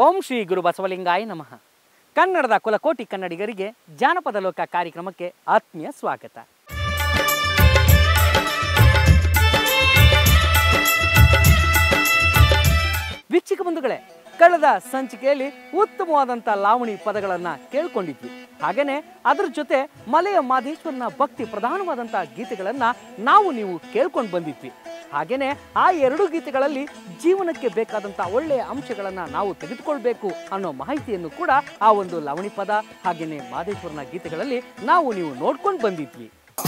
ಓಂ ಶ್ರೀ ಗುರು ಬಸವಲಿಂಗಾಯ ನಮಃ ಕನ್ನಡದ ಕುಲಕೋಟಿ ಕನ್ನಡಿಗರಿಗೆ ಜಾನಪದ ಲೋಕ ಕಾರ್ಯಕ್ರಮಕ್ಕೆ ಆತ್ಮೀಯ ಸ್ವಾಗತ ವೀಕ್ಷಕ ಬಂಧುಗಳೇ ಕಳೆದ ಸಂಚಿಕೆಯಲ್ಲಿ ಉತ್ತಮವಾದಂಥ ಲಾವಣಿ ಪದಗಳನ್ನು ಕೇಳ್ಕೊಂಡಿದ್ವಿ ಹಾಗೇನೆ ಅದರ ಜೊತೆ ಮಲೆಯ ಮಾದೇಶ್ವರನ ಭಕ್ತಿ ಪ್ರಧಾನವಾದಂಥ ಗೀತೆಗಳನ್ನು ನಾವು ನೀವು ಕೇಳ್ಕೊಂಡು ಬಂದಿದ್ವಿ ಹಾಗೇನೆ ಆ ಎರಡು ಗೀತೆಗಳಲ್ಲಿ ಜೀವನಕ್ಕೆ ಬೇಕಾದಂಥ ಒಳ್ಳೆಯ ಅಂಶಗಳನ್ನು ನಾವು ತೆಗೆದುಕೊಳ್ಬೇಕು ಅನ್ನೋ ಮಾಹಿತಿಯನ್ನು ಕೂಡ ಆ ಒಂದು ಲಾವಣಿ ಪದ ಹಾಗೇನೆ ಮಾದೇಶ್ವರನ ಗೀತೆಗಳಲ್ಲಿ ನಾವು ನೀವು ನೋಡ್ಕೊಂಡು ಬಂದಿದ್ವಿ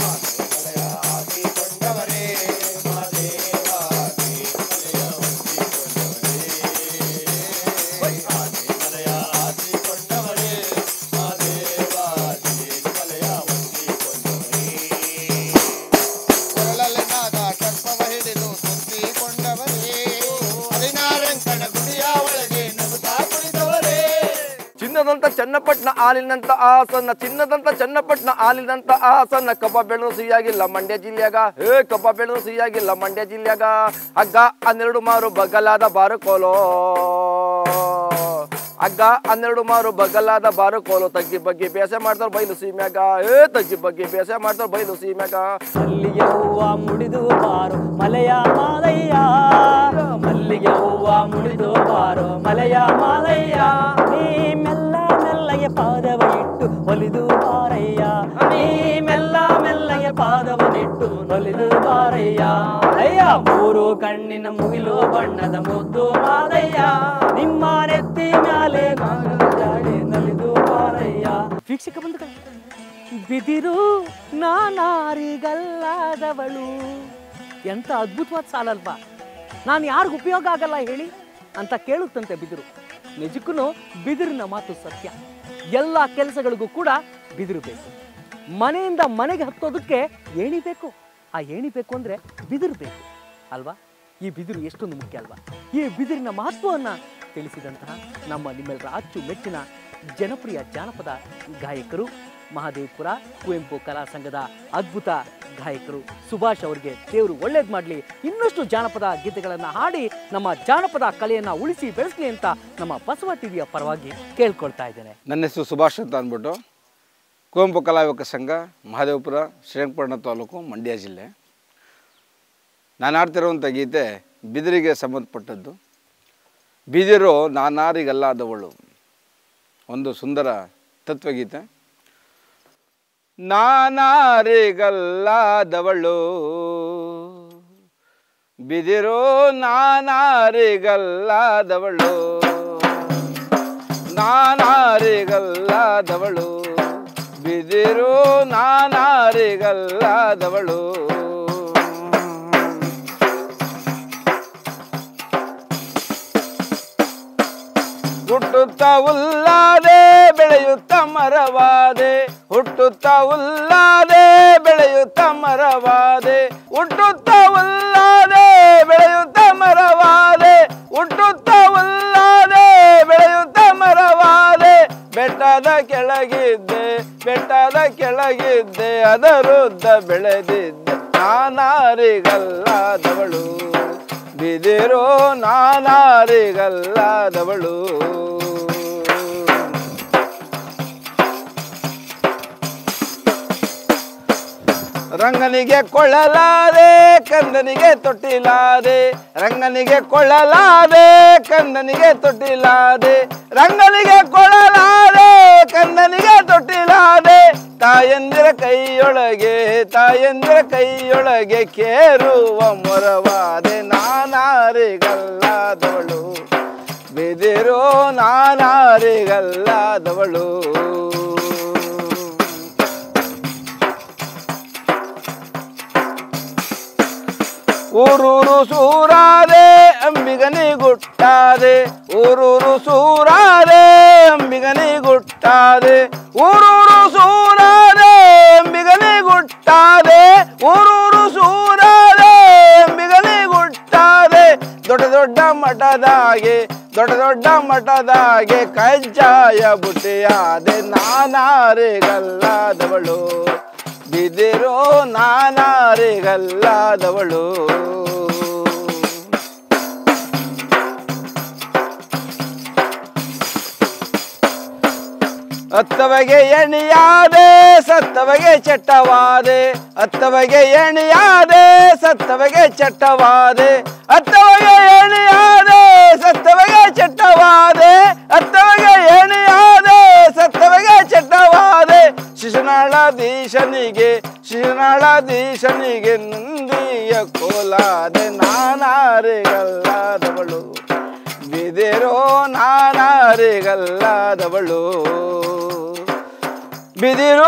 ಕೊರಳಲ್ಲಿ ನಾಗ ಸರ್ಪವ ಹಿಡಿದು ಸುತ್ತಿಕೊಂಡವರೇ ಹದಿನಾರಂಕಣ ಗುಡಿಯ ಒಳಗೆ ನಗುತ್ತಾ ಕುಳಿತವರೇ ಚಿನ್ನದಂತ ಚನ್ನಪಟ್ಟಣ ಹಾಲಿನಂತ ಆಸನ್ನ ಚಿನ್ನದಂತ ಚನ್ನಪಟ್ಟಣ ಹಾಲಿನಂತ ಆಸನ್ನ ಕಬ್ಬ ಬೆಳೆದು ಸಿಹಿಯಾಗಿಲ್ಲ ಮಂಡ್ಯ ಜಿಲ್ಲೆಯಾಗ ಹೇ ಕಬ್ಬ ಬೆಳೆದು ಸಿಹಿಯಾಗಿಲ್ಲ ಮಂಡ್ಯ ಜಿಲ್ಲೆಯಾಗ ಹಗ್ಗ ಹನ್ನೆರಡು ಮಾರು ಬಗಲಾದ ಬಾರುಕೋಲೋ ಹಗ್ಗ ಹನ್ನೆರಡು ಮಾರು ಬಗಲಾದ ಬಾರುಕೋಲು ತಗ್ಗಿ ಬಗ್ಗೆ ಬೇಸೆ ಮಾಡ್ತಾರ ಬೈಲು ಸೀಮ್ಯಾಗ ಏ ತಗ್ಗಿ ಬಗ್ಗೆ ಬೇಸೆ ಮಾಡ್ತಾರ ಬೈಲು ಸೀಮ್ಯಾಗ ಮಲ್ಲಿಗೆ ಹೂವ ಮುಡಿದು ಬಾರು ಮಲೆಯ ಮಾಲಯ್ಯ ಮಲ್ಲಿಗೆ ಹೂವ ಮುಡಿದು ಬಾರು ಮಲೆಯ ಮಾಲಯ್ಯ ನೀ ಮೆಲ್ಲ ಮೆಲ್ಲಗೆ ಪಾದವ ಇಟ್ಟು ಒಲಿದು ಬಾರಯ್ಯ ನೀ ಮೆಲ್ಲ ಮೆಲ್ಲಗೆ ಪಾದವನಿಟ್ಟು ಒಲಿದು ಬಾರಯ್ಯ ಅಯ್ಯ ಮೂರು ಕಣ್ಣಿನ ಮುಗಿಲು ಬಣ್ಣದ ಮುದ್ದು ಮಾದಯ್ಯ ನಿಮ್ಮ ನೆತ್ತಿ ಮ್ಯಾಲೆ ನಾನು ಜಾಡಿ ನಲಿದು ಬಾರಯ್ಯ ವೀಕ್ಷಕ ಬಂಧುಗಳೇ ಬಿದಿರು ನಾನಾರಿಗಲ್ಲಾದವಳು ಎಂತ ಅದ್ಭುತವಾದ ಸಾಲಲ್ವಾ ನಾನು ಯಾರಿಗೂ ಉಪಯೋಗ ಆಗಲ್ಲ ಹೇಳಿ ಅಂತ ಕೇಳುತ್ತಂತೆ ಬಿದಿರು ನಿಜಕ್ಕೂ ಬಿದಿರಿನ ಮಾತು ಸತ್ಯ ಎಲ್ಲ ಕೆಲಸಗಳಿಗೂ ಕೂಡ ಬಿದಿರು ಬೇಕು ಮನೆಯಿಂದ ಮನೆಗೆ ಹತ್ತೋದಕ್ಕೆ ಏಣಿ ಬೇಕು ಆ ಏಣಿ ಬೇಕು ಅಂದರೆ ಬಿದಿರು ಬೇಕು ಅಲ್ವಾ ಈ ಬಿದಿರು ಎಷ್ಟೊಂದು ಮುಖ್ಯ ಅಲ್ವಾ ಈ ಬಿದಿರಿನ ಮಹತ್ವವನ್ನು ತಿಳಿಸಿದಂತಹ ನಮ್ಮ ನಿಮ್ಮೆಲ್ಲರ ಅಚ್ಚು ಮೆಚ್ಚಿನ ಜನಪ್ರಿಯ ಜಾನಪದ ಗಾಯಕರು ಮಹಾದೇವಪುರ ಕುವೆಂಪು ಕಲಾ ಸಂಘದ ಅದ್ಭುತ ಗಾಯಕರು ಸುಭಾಷ್ ಅವರಿಗೆ ದೇವರು ಒಳ್ಳೇದು ಮಾಡಲಿ ಇನ್ನಷ್ಟು ಜಾನಪದ ಗೀತೆಗಳನ್ನು ಹಾಡಿ ನಮ್ಮ ಜಾನಪದ ಕಲೆಯನ್ನು ಉಳಿಸಿ ಬೆಳೆಸಲಿ ಅಂತ ನಮ್ಮ ಬಸವ ಟಿವಿಯ ಪರವಾಗಿ ಕೇಳ್ಕೊಳ್ತಾ ಇದ್ದೇನೆ ನನ್ನ ಹೆಸರು ಸುಭಾಷ್ ಅಂತ ಅಂದ್ಬಿಟ್ಟು ಕುವೆಂಪು ಕಲಾವಿಕ ಸಂಘ ಮಹದೇವಪುರ ಶ್ರೀರಂಗಪಟ್ಟಣ ತಾಲೂಕು ಮಂಡ್ಯ ಜಿಲ್ಲೆ ನಾನು ಆಡ್ತಿರುವಂಥ ಗೀತೆ ಬಿದಿರಿಗೆ ಸಂಬಂಧಪಟ್ಟದ್ದು ಬಿದಿರು ನಾನಾರಿಗಲ್ಲಾದವಳು ಒಂದು ಸುಂದರ ತತ್ವಗೀತೆ ನಾನಾರಿಗಲ್ಲಾದವಳು ಬಿದಿರು ನಾನಾರಿಗಲ್ಲಾದವಳು ನಾನಾರಿಗಲ್ಲಾದವಳು ಬಿದಿರು ನಾನಾರಿಗಲ್ಲಾದವಳು ಹುಟ್ಟುತ್ತಾ ಉಲ್ಲಾದೆ ಬೆಳೆಯುತ್ತ ಮರವಾದೆ ಹುಟ್ಟುತ್ತಾ ಉಲ್ಲಾದೆ ಬೆಳೆಯುತ್ತ ಮರವಾದೆ ಹುಟ್ಟುತ್ತಾ ಉಲ್ಲಾದೆ ಬೆಳೆಯುತ್ತ ಮರವಾದೆ ಹುಟ್ಟುತ್ತಾ ಉಲ್ಲಾದೆ ಬೆಳೆಯುತ್ತ ಮರವಾದೆ ಬೆಟ್ಟದ ಕೆಳಗಿದ್ದೆ ಬೆಟ್ಟದ ಕೆಳಗಿದ್ದೆ ಅದರುದ್ದ ಬೆಳೆದಿದ್ದೆ ನಾನಾರಿಗಲ್ಲಾದವಳು ಬಿದಿರೋ ನಾನಾರಿಗಲ್ಲಾದವಳು ರಂಗನಿಗೆ ಕೊಳ್ಳಲಾದೆ ಕಂದನಿಗೆ ತೊಟ್ಟಿಲಾದೆ ರಂಗನಿಗೆ ಕೊಳ್ಳಲಾದೆ ಕಂದನಿಗೆ ತೊಟ್ಟಿಲಾದೆ ರಂಗನಿಗೆ ಕೊಳ್ಳಲಾದೆ ಕಂದನಿಗೆ ತೊಟ್ಟಿಲಾದೆ ತಾಯಂದಿರ ಕೈಯೊಳಗೆ ತಾಯಂದಿರ ಕೈಯೊಳಗೆ ಕೇರುವ ಮೊರವಾದೆ ನಾನಾರಿಗಲ್ಲಾದವಳು ಬಿದಿರೋ ನಾನಾರಿಗಲ್ಲಾದವಳು ಊರೂರು ಸೂರಾದೆ ಅಂಬಿಗನಿ ಗುಟ್ಟಾದೆ ಊರೂರು ಸೂರಾದೆ ಅಂಬಿಗನಿ ಗುಟ್ಟಾದೆ ಊರೂರು ಸೂರಾದೆ ಅಂಬಿಗನಿ ಗುಟ್ಟಾದೆ ಊರೂರು ಸೂರಾದೆ ಅಂಬಿಗನಿ ಗುಟ್ಟಾದೆ ದೊಡ್ಡ ದೊಡ್ಡ ಮಠದಾಗೆ ದೊಡ್ಡ ದೊಡ್ಡ ಮಠದಾಗೆ ಕಜ್ಜಾಯ ಬುಟ್ಟಿಯಾದೆ ನಾನಾರಿಗಲ್ಲಾದವಳು ಬಿದಿರೋ ನಾನಾರಿಗಲ್ಲಾದವಳು ಅತ್ತವಗೆ ಎಣಿಯಾದೆ ಸತ್ತವಗೆ ಚಟ್ಟವಾದೆ ಅತ್ತವಗೆ ಎಣಿಯಾದೆ ಸತ್ತವಗೆ ಚಟ್ಟವಾದೆ ಅತ್ತವಗೆ ಎಣಿಯಾದೆ ಸತ್ತವಗೆ ಚಟ್ಟವಾದೆ ಅತ್ತವಗೆ ಎಣಿಯಾದೆ ಸತ್ತವಗೆ ಚಟ್ಟವಾದೆ ಶಿಶುನಾಳಾಧೀಶನಿಗೆ ಶಿಶುನಾಳಾಧೀಶನಿಗೆ ನಂದಿಯ ಕೋಲಾದೆ ನಾನಾರಿಗಲ್ಲಾದವಳು ಬಿದಿರೋ ನಾನಾರಿಗಲ್ಲಾದವಳು ಬಿದಿರೋ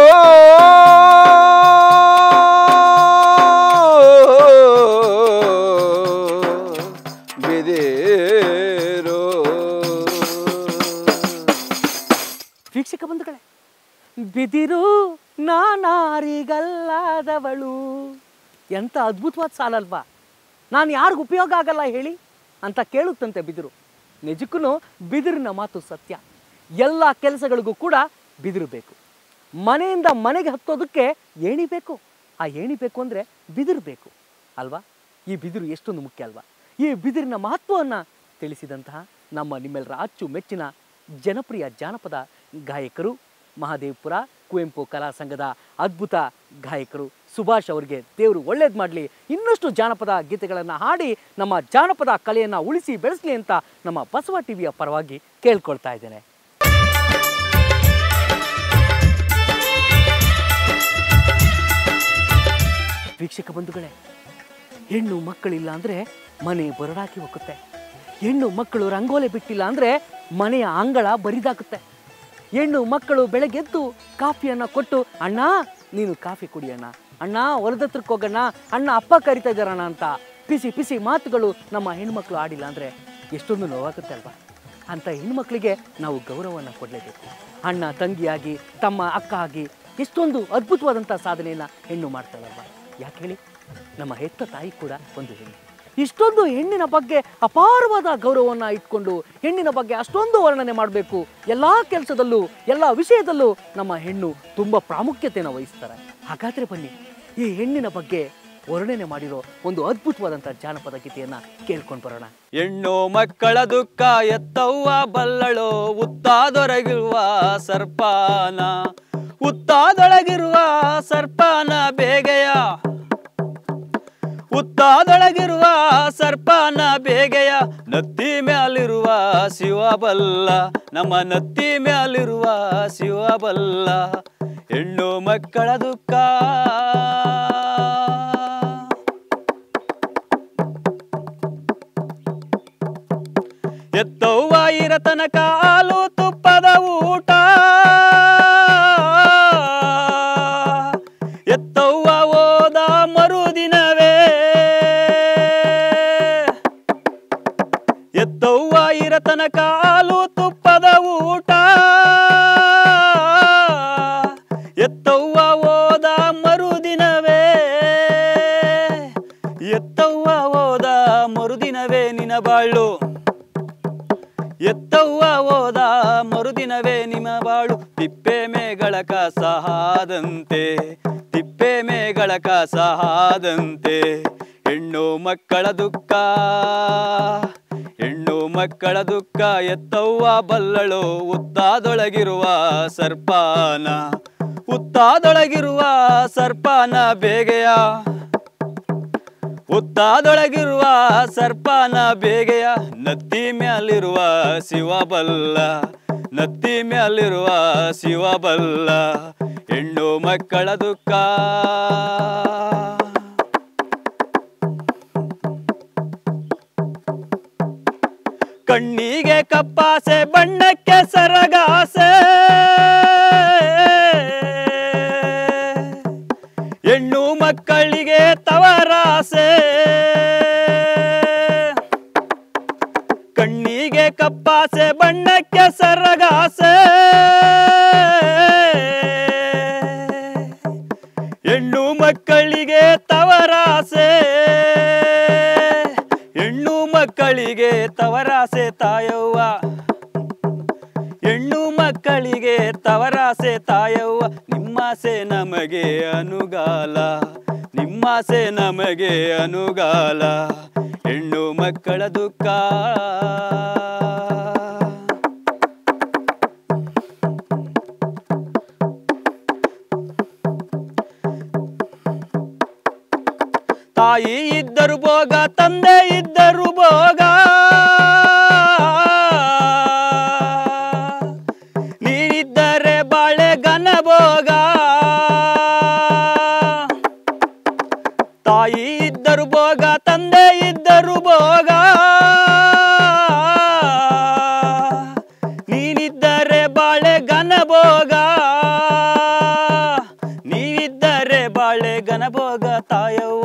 ಬಿದಿರೋ ವೀಕ್ಷಕ ಬಂಧುಗಳೇ ಬಿದಿರು ನಾನಾರಿಗಲ್ಲಾದವಳು ಎಂಥ ಅದ್ಭುತವಾದ ಸಾಲಲ್ವಾ ನಾನು ಯಾರಿಗೂ ಉಪಯೋಗ ಆಗಲ್ಲ ಹೇಳಿ ಅಂತ ಕೇಳುತ್ತಂತೆ ಬಿದಿರು ನಿಜಕ್ಕೂ ಬಿದಿರಿನ ಮಾತು ಸತ್ಯ ಎಲ್ಲ ಕೆಲಸಗಳಿಗೂ ಕೂಡ ಬಿದಿರು ಬೇಕು ಮನೆಯಿಂದ ಮನೆಗೆ ಹತ್ತೋದಕ್ಕೆ ಏಣಿ ಬೇಕು ಆ ಏಣಿ ಬೇಕು ಅಂದರೆ ಬಿದಿರು ಬೇಕು ಅಲ್ವಾ ಈ ಬಿದಿರು ಎಷ್ಟೊಂದು ಮುಖ್ಯ ಅಲ್ವಾ ಈ ಬಿದಿರಿನ ಮಹತ್ವವನ್ನು ತಿಳಿಸಿದಂತಹ ನಮ್ಮ ನಿಮ್ಮೆಲ್ಲರ ಅಚ್ಚು ಮೆಚ್ಚಿನ ಜನಪ್ರಿಯ ಜಾನಪದ ಗಾಯಕರು ಮಹಾದೇವಪುರ ಕುವೆಂಪು ಕಲಾ ಸಂಘದ ಅದ್ಭುತ ಗಾಯಕರು ಸುಭಾಷ್ ಅವರಿಗೆ ದೇವರು ಒಳ್ಳೇದು ಮಾಡಲಿ ಇನ್ನಷ್ಟು ಜಾನಪದ ಗೀತೆಗಳನ್ನು ಹಾಡಿ ನಮ್ಮ ಜಾನಪದ ಕಲೆಯನ್ನು ಉಳಿಸಿ ಬೆಳೆಸಲಿ ಅಂತ ನಮ್ಮ ಬಸವ ಟಿವಿಯ ಪರವಾಗಿ ಕೇಳ್ಕೊಳ್ತಾ ಇದ್ದೇನೆ ವೀಕ್ಷಕ ಬಂಧುಗಳೇ ಹೆಣ್ಣು ಮಕ್ಕಳಿಲ್ಲ ಅಂದರೆ ಮನೆ ಬರಡಾಕಿ ಹೋಗುತ್ತೆ ಹೆಣ್ಣು ಮಕ್ಕಳು ರಂಗೋಲೆ ಬಿಟ್ಟಿಲ್ಲ ಅಂದರೆ ಮನೆಯ ಅಂಗಳ ಬರಿದಾಗುತ್ತೆ ಹೆಣ್ಣು ಮಕ್ಕಳು ಬೆಳಗ್ಗೆದ್ದು ಕಾಫಿಯನ್ನು ಕೊಟ್ಟು ಅಣ್ಣ ನೀನು ಕಾಫಿ ಕುಡಿ ಅಣ್ಣ ಅಣ್ಣ ಹೊಲದತ್ರಕ್ಕೆ ಹೋಗಣ್ಣ ಅಣ್ಣ ಅಪ್ಪ ಕರಿತಾ ಇದ್ದಾರಣ್ಣ ಅಂತ ಪಿಸಿ ಪಿಸಿ ಮಾತುಗಳು ನಮ್ಮ ಹೆಣ್ಮಕ್ಳು ಆಡಿಲ್ಲ ಅಂದರೆ ಎಷ್ಟೊಂದು ನೋವಾಗುತ್ತೆ ಅಲ್ವಾ ಅಂಥ ಹೆಣ್ಮಕ್ಳಿಗೆ ನಾವು ಗೌರವವನ್ನು ಕೊಡಲೇಬೇಕು ಅಣ್ಣ ತಂಗಿಯಾಗಿ ತಮ್ಮ ಅಕ್ಕ ಆಗಿ ಎಷ್ಟೊಂದು ಅದ್ಭುತವಾದಂಥ ಸಾಧನೆಯನ್ನು ಹೆಣ್ಣು ಮಾಡ್ತಾಳಲ್ವ ಯಾಕೆ ಹೇಳಿ ನಮ್ಮ ಹೆತ್ತ ತಾಯಿ ಕೂಡ ಒಂದು ಹೆಣ್ಣು ಇಷ್ಟೊಂದು ಹೆಣ್ಣಿನ ಬಗ್ಗೆ ಅಪಾರವಾದ ಗೌರವವನ್ನು ಇಟ್ಕೊಂಡು ಹೆಣ್ಣಿನ ಬಗ್ಗೆ ಅಷ್ಟೊಂದು ವರ್ಣನೆ ಮಾಡಬೇಕು ಎಲ್ಲ ಕೆಲಸದಲ್ಲೂ ಎಲ್ಲ ವಿಷಯದಲ್ಲೂ ನಮ್ಮ ಹೆಣ್ಣು ತುಂಬ ಪ್ರಾಮುಖ್ಯತೆಯನ್ನು ವಹಿಸ್ತಾರೆ ಹಾಗಾದರೆ ಬನ್ನಿ ಈ ಹೆಣ್ಣಿನ ಬಗ್ಗೆ ವರ್ಣನೆ ಮಾಡಿರೋ ಒಂದು ಅದ್ಭುತವಾದಂಥ ಜಾನಪದ ಗೀತೆಯನ್ನು ಕೇಳ್ಕೊಂಡು ಬರೋಣ ಹೆಣ್ಣು ಮಕ್ಕಳ ದುಃಖ ಎತ್ತವ್ವ ಬಲ್ಲಳು ಉತ್ತಾದೊರಗಿರುವ ಸರ್ಪಾನ ಉತ್ತಾದೊಳಗಿರುವ ಸರ್ಪಾನ ಬೇಗೆಯ ಉತ್ತಾದೊಳಗಿರುವ ಸರ್ಪಾನ ಬೇಗೆಯ ನತ್ತಿ ಮ್ಯಾಲಿರುವ ಶಿವ ಬಲ್ಲ ನಮ್ಮ ನತ್ತಿ ಮ್ಯಾಲಿರುವ ಶಿವ ಬಲ್ಲ ಹೆಣ್ಣು ಮಕ್ಕಳ ದುಃಖ ಎತ್ತವ್ವ ಇರ ತನಕ ಹಾಲು ತುಪ್ಪದ ಊಟ ಎತ್ತವ್ವ ಹೋದ ಮರುದಿನವೇ ಎತ್ತವ್ವ ಇರ ತನಕ ಹಾಲು ತುಪ್ಪದ ಊಟ ಎತ್ತವ್ವ ಹೋದ ಮರುದಿನವೇ ಎತ್ತವ್ವ ಹೋದ ಮರುದಿನವೇ ನಿನ ಬಾಳು ಎತ್ತವ್ವ ಹೋದ ಮರುದಿನವೇ ನಿಮ್ಮ ಬಾಳು ತಿಪ್ಪೆ ಮೇಗಳಕ ಸಹಾದಂತೆ ತಿಪ್ಪೆ ಮೇಗಳಕ ಸಹಾದಂತೆ ಹೆಣ್ಣು ಮಕ್ಕಳ ದುಃಖ ಹೆಣ್ಣು ಮಕ್ಕಳ ದುಃಖ ಎತ್ತವ್ವ ಬಲ್ಲಳು ಉತ್ತಾದೊಳಗಿರುವ ಸರ್ಪಾನ ಉತ್ತಾದೊಳಗಿರುವ ಸರ್ಪಾನ ಬೇಗೆಯ ಉತ್ತಾದೊಳಗಿರುವ ಸರ್ಪನ ಬೇಗೆಯ ನತ್ತಿ ಮ್ಯಾಲಿರುವ ಶಿವ ಬಲ್ಲ ನತ್ತಿ ಮ್ಯಾಲಿರುವ ಶಿವ ಬಲ್ಲ ಹೆಣ್ಣು ಮಕ್ಕಳ ದುಃಖ ಕಣ್ಣಿಗೆ ಕಪ್ಪಾಸೆ ಬಣ್ಣಕ್ಕೆ ಸರಗಾಸೆ ಹೆಣ್ಣು ಮಕ್ಕಳಿಗೆ ತವರಾಸೆ ಕಣ್ಣಿಗೆ ಕಪ್ಪಾಸೆ ಬಣ್ಣಕ್ಕೆ ಸರಗಾಸೆ ಹೆಣ್ಣು ಮಕ್ಕಳಿಗೆ ತವರಾಸೆ ಹೆಣ್ಣು ಮಕ್ಕಳಿಗೆ ತವರಾಸೆ ತಾಯವ್ವ ಹೆಣ್ಣು ಮಕ್ಕಳಿಗೆ ತವರಾಸೆ ತಾಯವ್ವ ನಿಮ್ಮಾಸೆ ನಮಗೆ ಅನುಗಾಲ ನಿಮ್ಮಾಸೆ ನಮಗೆ ಅನುಗಾಲ ಹೆಣ್ಣು ಮಕ್ಕಳ ದುಃಖ ತಾಯಿ ಇದ್ದರು ಭೋಗ ತಂದೆ ಇದ್ದರು ಭೋಗ ನೀನಿದ್ದರೆ ಬಾಳೆ ಘನ ಭೋಗ ತಾಯಿ ಇದ್ದರು ಭೋಗ ತಂದೆ ಇದ್ದರು ಭೋಗ ನೀನಿದ್ದರೆ ಬಾಳೆ ಘನ ಭೋಗ ನೀವಿದ್ದರೆ ಬಾಳೆ ಘನ ಭೋಗ ತಾಯವ್ವ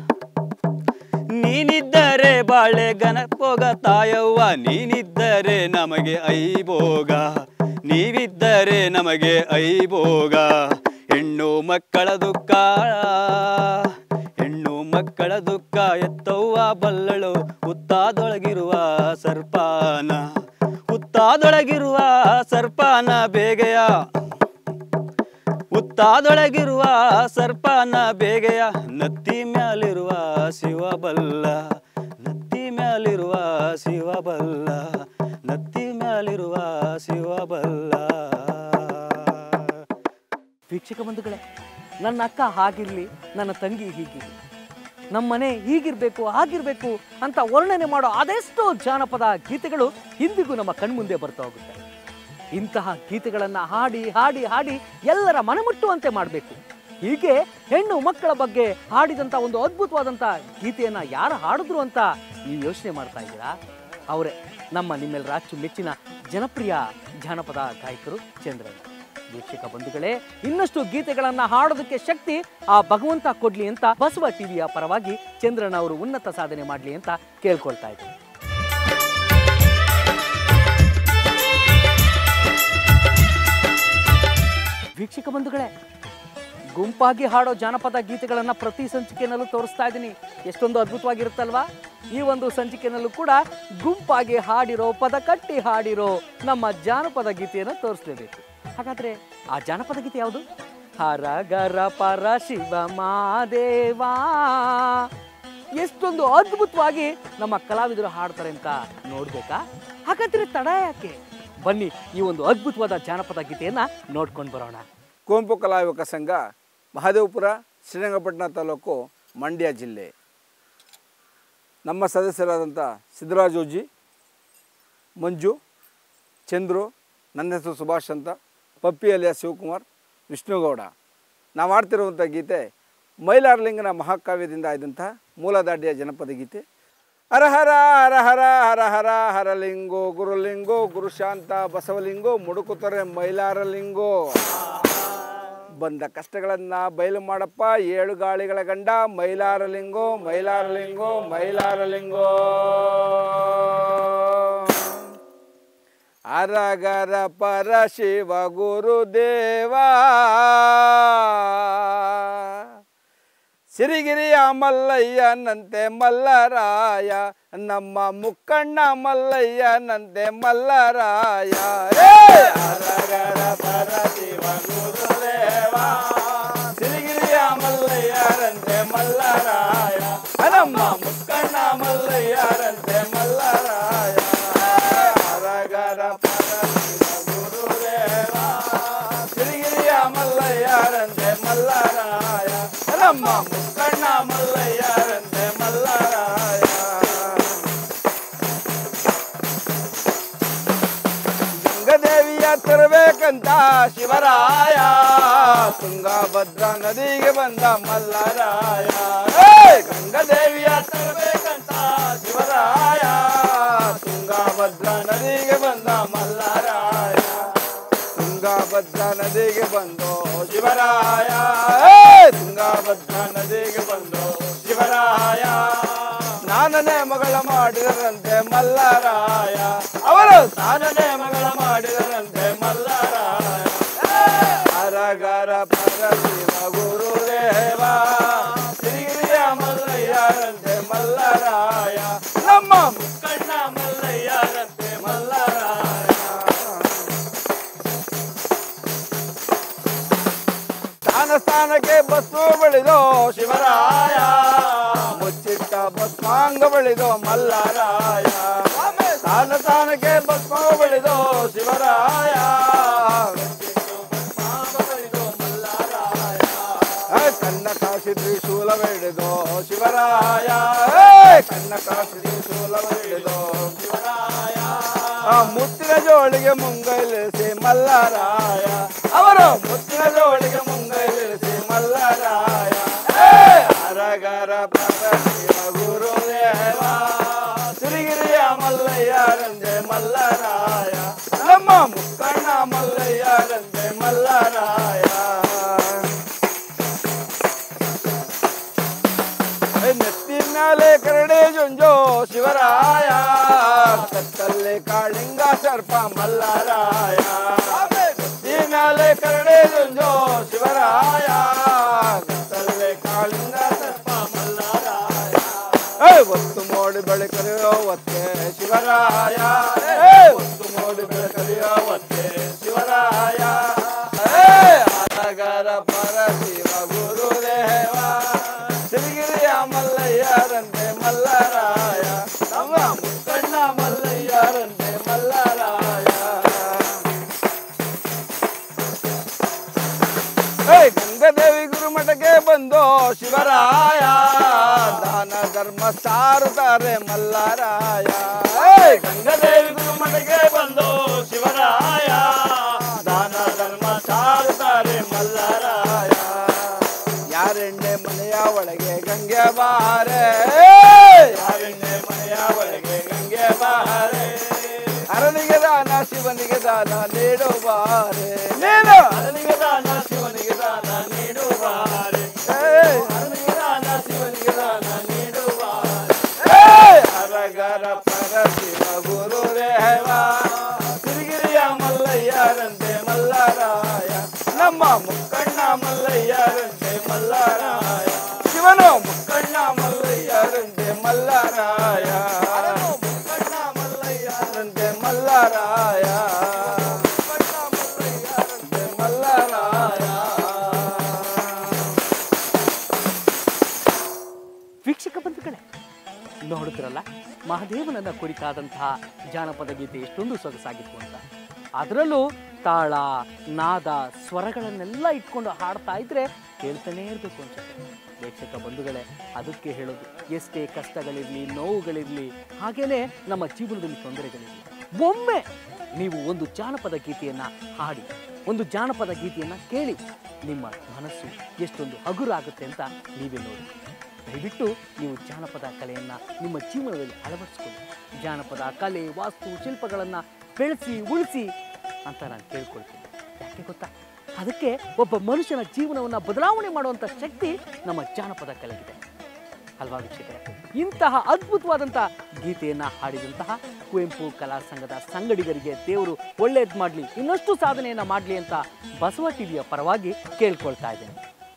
ನೀನಿದ್ದರೆ ಬಾಳೆ ಗಣಪೋಗ ತಾಯವ್ವ ನೀನಿದ್ದರೆ ನಮಗೆ ಐಭೋಗ ನೀವಿದ್ದರೆ ನಮಗೆ ಐಭೋಗ ಹೆಣ್ಣು ಮಕ್ಕಳ ದುಃಖ ಹೆಣ್ಣು ಮಕ್ಕಳ ದುಃಖ ಎತ್ತವ್ವ ಬಲ್ಲಳು ಹುತ್ತಾದೊಳಗಿರುವ ಸರ್ಪಾನ ಹುತ್ತಾದೊಳಗಿರುವ ಸರ್ಪಾನ ಬೇಗೆಯ ಹುತ್ತಾದೊಳಗಿರುವ ಸರ್ಪನ ಬೇಗೆಯ ನತ್ತಿ ಮ್ಯಾಲಿರುವ ಶಿವಬಲ್ಲ ನತ್ತಿ ಮ್ಯಾಲಿರುವ ಶಿವಬಲ್ಲ ನತ್ತಿ ಮ್ಯಾಲಿರುವ ಶಿವಬಲ್ಲ ವೀಕ್ಷಕ ಬಂಧುಗಳೇ ನನ್ನ ಅಕ್ಕ ಹಾಗಿರ್ಲಿ ನನ್ನ ತಂಗಿ ಹೀಗಿರ್ಲಿ ನಮ್ಮ ಮನೆ ಹೀಗಿರ್ಬೇಕು ಹಾಗಿರ್ಬೇಕು ಅಂತ ವರ್ಣನೆ ಮಾಡೋ ಅದೆಷ್ಟೋ ಜಾನಪದ ಗೀತೆಗಳು ಇಂದಿಗೂ ನಮ್ಮ ಕಣ್ಮುಂದೆ ಬರ್ತಾ ಹೋಗುತ್ತೆ ಇಂತಹ ಗೀತೆಗಳನ್ನ ಹಾಡಿ ಹಾಡಿ ಹಾಡಿ ಎಲ್ಲರ ಮನಮುಟ್ಟುವಂತೆ ಮಾಡಬೇಕು ಹೀಗೆ ಹೆಣ್ಣು ಮಕ್ಕಳ ಬಗ್ಗೆ ಹಾಡಿದಂಥ ಒಂದು ಅದ್ಭುತವಾದಂಥ ಗೀತೆಯನ್ನ ಯಾರು ಹಾಡಿದ್ರು ಅಂತ ನೀವು ಯೋಚನೆ ಮಾಡ್ತಾ ಇದ್ದೀರಾ ಅವರೇ ನಮ್ಮ ನಿಮ್ಮೆಲ್ಲರ ಅಚ್ಚುಮೆಚ್ಚಿನ ಜನಪ್ರಿಯ ಜಾನಪದ ಗಾಯಕರು ಚಂದ್ರನ್ ವೀಕ್ಷಕ ಬಂಧುಗಳೇ ಇನ್ನಷ್ಟು ಗೀತೆಗಳನ್ನ ಹಾಡೋದಕ್ಕೆ ಶಕ್ತಿ ಆ ಭಗವಂತ ಕೊಡ್ಲಿ ಅಂತ ಬಸವ ಟಿವಿಯ ಪರವಾಗಿ ಚಂದ್ರನ್ ಅವರು ಉನ್ನತ ಸಾಧನೆ ಮಾಡಲಿ ಅಂತ ಕೇಳ್ಕೊಳ್ತಾ ಇದ್ದೀನಿ ವೀಕ್ಷಕ ಬಂಧುಗಳೇ ಗುಂಪಾಗಿ ಹಾಡೋ ಜಾನಪದ ಗೀತೆಗಳನ್ನ ಪ್ರತಿ ಸಂಚಿಕೆನಲ್ಲೂ ತೋರಿಸ್ತಾ ಇದ್ದೀನಿ ಎಷ್ಟೊಂದು ಅದ್ಭುತವಾಗಿರುತ್ತಲ್ವಾ ಈ ಒಂದು ಸಂಚಿಕೆನಲ್ಲೂ ಕೂಡ ಗುಂಪಾಗಿ ಹಾಡಿರೋ ಪದ ಕಟ್ಟಿ ಹಾಡಿರೋ ನಮ್ಮ ಜಾನಪದ ಗೀತೆಯನ್ನು ತೋರಿಸ್ಲೇಬೇಕು ಹಾಗಾದ್ರೆ ಆ ಜಾನಪದ ಗೀತೆ ಯಾವುದು ಹರ ಗರ ಪರ ಶಿವ ಮಾದೇವಾ ಎಷ್ಟೊಂದು ಅದ್ಭುತವಾಗಿ ನಮ್ಮ ಕಲಾವಿದರು ಹಾಡ್ತಾರೆ ಅಂತ ನೋಡ್ಬೇಕಾ ಹಾಗಾದ್ರೆ ತಡ ಯಾಕೆ ಬನ್ನಿ ಈ ಒಂದು ಅದ್ಭುತವಾದ ಜಾನಪದ ಗೀತೆಯನ್ನ ನೋಡ್ಕೊಂಡು ಬರೋಣ ಕುವೆಂಪು ಕಲಾಯುವಕ ಸಂಘ ಮಹದೇವಪುರ ಶ್ರೀರಂಗಪಟ್ಟಣ ತಾಲೂಕು ಮಂಡ್ಯ ಜಿಲ್ಲೆ ನಮ್ಮ ಸದಸ್ಯರಾದಂಥ ಸಿದ್ದರಾಜೋಜಿ ಮಂಜು ಚಂದ್ರು ನನ್ನ ಹೆಸರು ಸುಭಾಷ್ ಅಂತ ಪಪ್ಪಿ ಅಲಿಯ ಶಿವಕುಮಾರ್ ವಿಷ್ಣುಗೌಡ ನಾವು ಆಡ್ತಿರುವಂಥ ಗೀತೆ ಮೈಲಾರಲಿಂಗನ ಮಹಾಕಾವ್ಯದಿಂದ ಆಯ್ದಂತಹ ಮೂಲದಾಡಿಯ ಜನಪದ ಗೀತೆ ಹರಹರ ಹರಹರ ಹರಹರ ಹರಲಿಂಗೋ ಗುರುಲಿಂಗೋ ಗುರುಶಾಂತ ಬಸವಲಿಂಗೋ ಮುಡುಕುತೊರೆ ಮೈಲಾರಲಿಂಗೋ ಬಂದ ಕಷ್ಟಗಳನ್ನ ಬಯಲು ಮಾಡಪ್ಪ ಏಳು ಗಾಳಿಗಳ ಗಂಡ ಮೈಲಾರಲಿಂಗೋ ಮೈಲಾರಲಿಂಗೋ ಮೈಲಾರಲಿಂಗೋ ಅರಗರ ಪರ ಶಿವ ಗುರುದೇವಾ ಸಿರಿಗಿರಿಯ ಮಲ್ಲಯ್ಯನಂತೆ ಮಲ್ಲರಾಯ ನಮ್ಮ ಮುಕ್ಕಣ್ಣ ಮಲ್ಲಯ್ಯನಂತೆ ಮಲ್ಲರಾಯ ಏ! ಅರಗರ ಪರ ಶಿವ ಗುರುದೇವ ಸಿರಿಗಿರಿಯ ಮಲ್ಲಯ್ಯರಂತೆ ಮಲ್ಲರಾಯ ನಮ್ಮ ಮುಕ್ಕಣ್ಣ ಮಲ್ಲಯ್ಯರಂತೆ ಮಲ್ಲರಾಯ ಅರಗರ ಪರ ಶಿವ ಗುರುದೇವ ಸಿರಿಗಿರಿಯ ಮಲ್ಲಯ್ಯರಂತೆ ಮಲ್ಲರಾಯ ನಮ್ಮ ಮುಕ್ಕಣ್ಣ ಮಲ್ಲಯ್ಯರಂತೆ ಮಲ್ಲರಾಯ ಗಂಗದೇವಿಯ ತರಬೇಕಂತ ಶಿವರಾಯ ತುಂಗಭದ್ರಾ ನದಿಗೆ ಬಂದ ಮಲ್ಲರಾಯ ಏ! ಗಂಗದೇವಿಯ ತರಬೇಕಂತ ಶಿವರಾಯ ತುಂಗಭದ್ರಾ ನದಿಗೆ ಬಂದ ಮಲ್ಲರಾಯ ತುಂಗಭದ್ರಾ ನದಿಗೆ ಬಂದು ಶಿವರಾಯ ಏ! ತುಂಗಭದ್ರಾ ನದಿಗೆ ಬಂದು ಶಿವರಾಯ ನಾನನೇ ಮಗಳ ಮಾಡಿದರಂತೆ ಮಲ್ಲರಾಯ ಅವರು ತಾನನೇ ಮಗಳ ಮಾಡಿದರಂತೆ ಮಲ್ಲರಾಯ ಅರಗರ ಪರ ಶಿವ ಗುರುದೇವ ಸಿರಿಗಿರಿಯ ಮಲ್ಲಯ್ಯರಂತೆ ಮಲ್ಲರಾಯ ನಮ್ಮ ಮುಕ್ಕಣ್ಣ ಮಲ್ಲಯ್ಯರಂತೆ ಮಲ್ಲರಾಯ ಸ್ಥಾನ ಸ್ಥಾನಕ್ಕೆ ಬಸ್ಸು ಬಳಿದೋ ಶಿವರಾಯ ಮುಚ್ಚಿಟ್ಟ ಭಸ್ಮಾಂಗ ಬಳಿದೋ ಮಲ್ಲರಾಯ ಸ್ಥಾನ ಸ್ಥಾನಕ್ಕೆ ಭಸ್ಮ ಬಳಿದೋ ಶಿವರಾಯ ಮುಚ್ಚಿಟ್ಟು ಭಸ್ಮಾಂಗ ಬಳಿದೋ ಮಲ್ಲರಾಯ. ಆ ಕನ್ನ ಕಾಶಿ ತ್ರಿಶೂಲ ಬೆಳೆದೋ ಶಿವರಾಯ ಏ, ಕಣ್ಣ ಕಾಸಿಡಿ ಶೂಲವ ಹಿಡಿದು ಶಿವರಾಯ ಆ ಮುತ್ತಿನ ಜೋಳಿಗೆ ಮುಂಗೈಲಿಸಿ ಮಲ್ಲರಾಯ ಅವರು ಮುತ್ತಿನ ಜೋಳಿಗೆ ಮುಂಗೈಲಿಸಿ ಮಲ್ಲರಾಯ ಏ, ಅರಗರ ಪರಶಿವ ಗುರುದೇವ ಸಿರಿಗಿರಿಯ ಮಲ್ಲಯ್ಯ ರಂಜೆ ಮಲ್ಲರಾಯ ನಮ್ಮ ಮುಕ್ಕಣ್ಣ ಮಲ್ಲಯ್ಯ ರಂಜೆ ಮಲ್ಲರಾಯ ನೆತ್ತಿ ಮ್ಯಾಲೆ ಕರಡೆ ಜುಂಜೋ ಶಿವರಾಯ ಕತ್ತಲ್ಲಿ ಕಾಳಿಂಗ ಸರ್ಪ ಮಲ್ಲರಾಯ ನೆತ್ತಿ ಮ್ಯಾಲೆ ಕರಡೆ ಜುಂಜೋ ಶಿವರಾಯ ಕತ್ತಲ್ಲಿ ಕಾಳಿಂಗ ಸರ್ಪ ಮಲ್ಲರಾಯ ಏ ಒತ್ತು ಮೋಡಿ ಬೆಳಕರಿಯೋ ಒತ್ತೆ ಶಿವರಾಯ ಏ ಒತ್ತು ಮೋಡಿ ಬೆಳಕರಿಯೋ ಒತ್ತೆ ಶಿವರಾಯ ಏ ಆನಗರ ಪರ ಶಿವ ಗುರುದೇವ ಸಿರಿಗಿರಿಯ ಮಲ್ಲಯ್ಯರಂತೆ ಮಲ್ಲರಾಯ ನಮ್ಮ ಮುಕ್ಕಣ್ಣ ಮಲ್ಲಯ್ಯರಂತೆ ಮಲ್ಲರಾಯ ಏ ಗಂಗಾದೇವಿ ಗುರುಮಠಕ್ಕೆ ಬಂದು ಶಿವರಾಯ ದಾನ ಧರ್ಮ ಸಾರುತ್ತಾರೆ ಮಲ್ಲರಾಯ ಏ ಗಂಗಾದೇವಿ ಗುರುಮಠಕ್ಕೆ ಬಂದು ಶಿವರಾಯ ದಾನ ಧರ್ಮ ಸಾರುತ್ತಾರೆ ಮಲ್ಲರಾಯ ಯಾರೆಣ್ಣೆ ಮನೆಯ ಒಳಗೆ ಗಂಗೆ ಬಾರೆ ಯಾರೆಣ್ಣೆ ಮನೆಯ ಒಳಗೆ ಗಂಗೆ ಬಾರೆ ಅರನಿಗೆ ದಾನ ಶಿವನಿಗೆ ದಾನ ನೀಡುವಾರೆ ನೀನು ಅರನಿಗೆ ದಾನ ಶಿವನಿಗೆ ದಾನ ನೀಡುವಾರೆ ಅರನಿಗೆ ದಾನ ಶಿವನಿಗೆ ದಾನ ನೀಡುವಾರೆ ಅರಗರ ಪರ ಶಿವ ಗುರುದೇವ ಸಿರಿಗಿರಿಯ ಮಲ್ಲಯ್ಯರಂತೆ ಮಲ್ಲರಾಯ ನಮ್ಮ ಮುಕ್ಕಣ್ಣ ಮಲ್ಲಯ್ಯರಂತೆ ಮಲ್ಲರಾಯ ಶಿವನು ಮುಕ್ಕಣ್ಣ ಮಲ್ಲಯ್ಯರಂತೆ ಮಲ್ಲರಾಯ ಮುಕ್ಕಣ್ಣ ಮಲ್ಲಯ್ಯರಂತೆ ಮಲ್ಲರಾಯ ಮುಕ್ಕಣ್ಣ ಮಲ್ಲಯ್ಯರಂತೆ ಮಲ್ಲರಾಯ ವೀಕ್ಷಕ ಬಂಧುಗಳೇ ನೋಡಿದ್ರಲ್ಲ ಮಹಾದೇವನನ್ನ ಕುರಿತಾದಂತಹ ಜಾನಪದ ಗೀತೆ ಎಷ್ಟೊಂದು ಸೊಗಸಾಗಿತ್ತು ಅಂತ ಅದರಲ್ಲೂ ತಾಳ ನಾದ ಸ್ವರಗಳನ್ನೆಲ್ಲ ಇಟ್ಕೊಂಡು ಹಾಡ್ತಾ ಇದ್ರೆ ಕೇಳ್ತಾನೇ ಇರಬೇಕು ಅನ್ಸುತ್ತೆ ವೀಕ್ಷಕ ಬಂಧುಗಳೇ ಅದಕ್ಕೆ ಹೇಳೋದು ಎಷ್ಟೇ ಕಷ್ಟಗಳಿರಲಿ ನೋವುಗಳಿರಲಿ ಹಾಗೇನೆ ನಮ್ಮ ಜೀವನದಲ್ಲಿ ತೊಂದರೆಗಳಿರಲಿ ಒಮ್ಮೆ ನೀವು ಒಂದು ಜಾನಪದ ಗೀತೆಯನ್ನ ಹಾಡಿ ಒಂದು ಜಾನಪದ ಗೀತೆಯನ್ನ ಕೇಳಿ ನಿಮ್ಮ ಮನಸ್ಸು ಎಷ್ಟೊಂದು ಹಗುರಾಗುತ್ತೆ ಅಂತ ನೀವೇ ನೋಡಿ ದಯವಿಟ್ಟು ನೀವು ಜಾನಪದ ಕಲೆಯನ್ನು ನಿಮ್ಮ ಜೀವನದಲ್ಲಿ ಅಳವಡಿಸ್ಕೊಳ್ಳಿ ಜಾನಪದ ಕಲೆ ವಾಸ್ತು ಶಿಲ್ಪಗಳನ್ನು ಬೆಳೆಸಿ ಉಳಿಸಿ ಅಂತ ನಾನು ಕೇಳ್ಕೊಳ್ತೀನಿ ಯಾಕೆ ಗೊತ್ತಾ ಅದಕ್ಕೆ ಒಬ್ಬ ಮನುಷ್ಯನ ಜೀವನವನ್ನು ಬದಲಾವಣೆ ಮಾಡುವಂಥ ಶಕ್ತಿ ನಮ್ಮ ಜಾನಪದ ಕಲೆಗಿದೆ ಅಲ್ವಾ ವೀಕ್ಷಕರೇ ಇಂತಹ ಅದ್ಭುತವಾದಂಥ ಗೀತೆಯನ್ನು ಹಾಡಿದಂತಹ ಕುವೆಂಪು ಕಲಾ ಸಂಘದ ಸಂಗಡಿಗರಿಗೆ ದೇವರು ಒಳ್ಳೇದು ಮಾಡಲಿ ಇನ್ನಷ್ಟು ಸಾಧನೆಯನ್ನು ಮಾಡಲಿ ಅಂತ ಬಸವ ಟಿವಿಯ ಪರವಾಗಿ ಕೇಳ್ಕೊಳ್ತಾ ಇದ್ದೇನೆ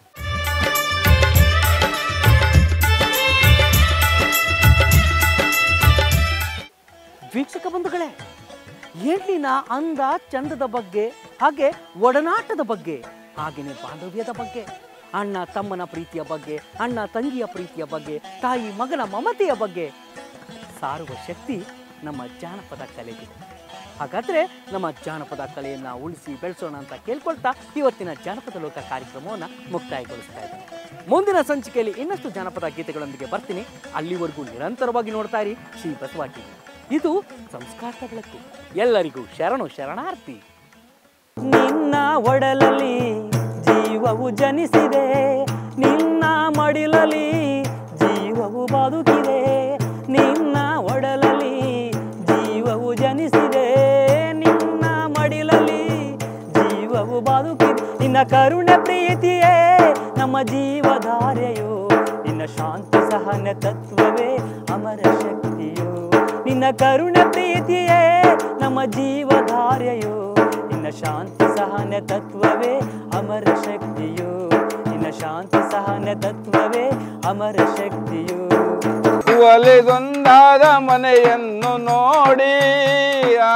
ವೀಕ್ಷಕ ಬಂಧುಗಳೇ ಹೆಣ್ಣಿನ ಅಂದ ಚಂದದ ಬಗ್ಗೆ ಹಾಗೆ ಒಡನಾಟದ ಬಗ್ಗೆ ಹಾಗೆಯೇ ಬಾಂಧವ್ಯದ ಬಗ್ಗೆ ಅಣ್ಣ ತಮ್ಮನ ಪ್ರೀತಿಯ ಬಗ್ಗೆ ಅಣ್ಣ ತಂಗಿಯ ಪ್ರೀತಿಯ ಬಗ್ಗೆ ತಾಯಿ ಮಗನ ಮಮತೆಯ ಬಗ್ಗೆ ಸಾರುವ ಶಕ್ತಿ ನಮ್ಮ ಜಾನಪದ ಕಲೆಗಿದೆ ಹಾಗಾದ್ರೆ ನಮ್ಮ ಜಾನಪದ ಕಲೆಯನ್ನ ಉಳಿಸಿ ಬೆಳೆಸೋಣ ಅಂತ ಕೇಳ್ಕೊಳ್ತಾ ಇವತ್ತಿನ ಜಾನಪದ ಲೋಕ ಕಾರ್ಯಕ್ರಮವನ್ನು ಮುಕ್ತಾಯಗೊಳಿಸ್ತಾ ಇದ್ದೀನಿ ಮುಂದಿನ ಸಂಚಿಕೆಯಲ್ಲಿ ಇನ್ನಷ್ಟು ಜಾನಪದ ಗೀತೆಗಳೊಂದಿಗೆ ಬರ್ತೀನಿ ಅಲ್ಲಿವರೆಗೂ ನಿರಂತರವಾಗಿ ನೋಡ್ತಾ ಇರಿ ಶ್ರೀ ಬಸವ ಟಿವಿ ಇದು ಸಂಸ್ಕಾರದ ಬೆಳಕು ಎಲ್ಲರಿಗೂ ಶರಣು ಶರಣಾರ್ಥಿ ನಿನ್ನ ಒಡಲಲ್ಲಿ ಜೀವವು ಜನಿಸಿದೆ ನಿನ್ನ ಮಡಿಲಲ್ಲಿ ಜೀವವು ಬದುಕಿದೆ ನಿನ್ನ ಒಡಲಲ್ಲಿ ಜೀವವು ಜನಿಸಿದೆ ನಿನ್ನ ಮಡಿಲಲ್ಲಿ ಜೀವವು ಬದುಕಿದೆ ನಿನ್ನ ಕರುಣೆ ಪ್ರೀತಿಯೇ ನಮ್ಮ ಜೀವಧಾರೆಯೋ ನಿನ್ನ ಶಾಂತಿ ಸಹನ ತತ್ವವೇ ಅಮರ ಶಕ್ತಿಯೋ ನಿನ್ನ ಕರುಣೆ ಪ್ರೀತಿಯೇ ನಮ್ಮ ಜೀವಧಾರೆಯೋ ನಿನ್ನ ಶಾಂತಿ ಸಹನ ತತ್ವವೇ ಅಮರ ಶಕ್ತಿಯೋ ನಿನ್ನ ಶಾಂತಿ ಸಹನ ತತ್ವವೇ ಅಮರ ಶಕ್ತಿಯೋ ಒಲಿದೊಂದಾದ ಮನೆಯನ್ನು ನೋಡಿ ಆ,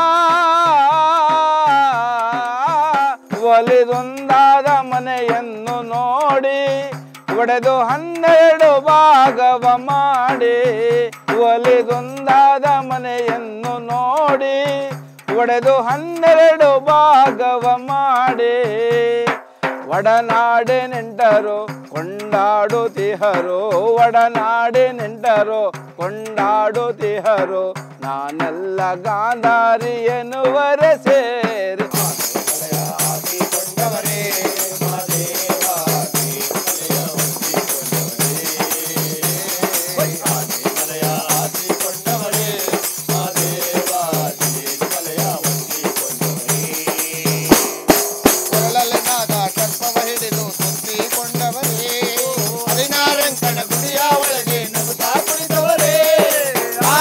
ಒಲಿದೊಂದಾದ ಮನೆಯನ್ನು ನೋಡಿ ಒಡೆದು ಹನ್ನೆರಡು ಭಾಗವ ಮಾಡಿ ಒಲಿದೊಂದಾದ ಮನೆಯನ್ನು ನೋಡಿ ಒಡೆದು ಹನ್ನೆರಡು ಭಾಗವ ಮಾಡಿ ಒಡನಾಡೆ ನೆಂಟರು ಕೊಂಡಾಡುತ್ತಿಹರು ಒಡನಾಡಿ ನೆಂಟರು ಕೊಂಡಾಡುತ್ತಿಹರು ನಾನೆಲ್ಲ ಗಾಂಧಾರಿ ಎನ್ನುವರೆ ಸೇರಿ ಕೊರಳಲ್ಲಿ ನಾದ ಸರ್ಪವ ಹಿಡಿದು ಸುತ್ತಿಕೊಂಡವರೇ ಹದಿನಾರಂಕಣ ಗುಡಿಯ ಒಳಗೆ ನಗುತ್ತಾ ಕುಳಿತವರೇ ಆ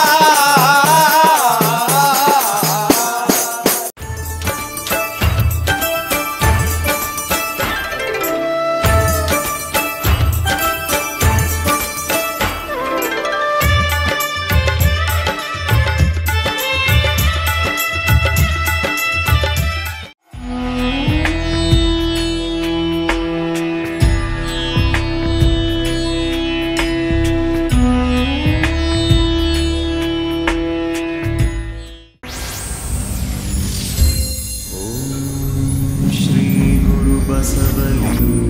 श्रीगुरुबसवलिङ्ग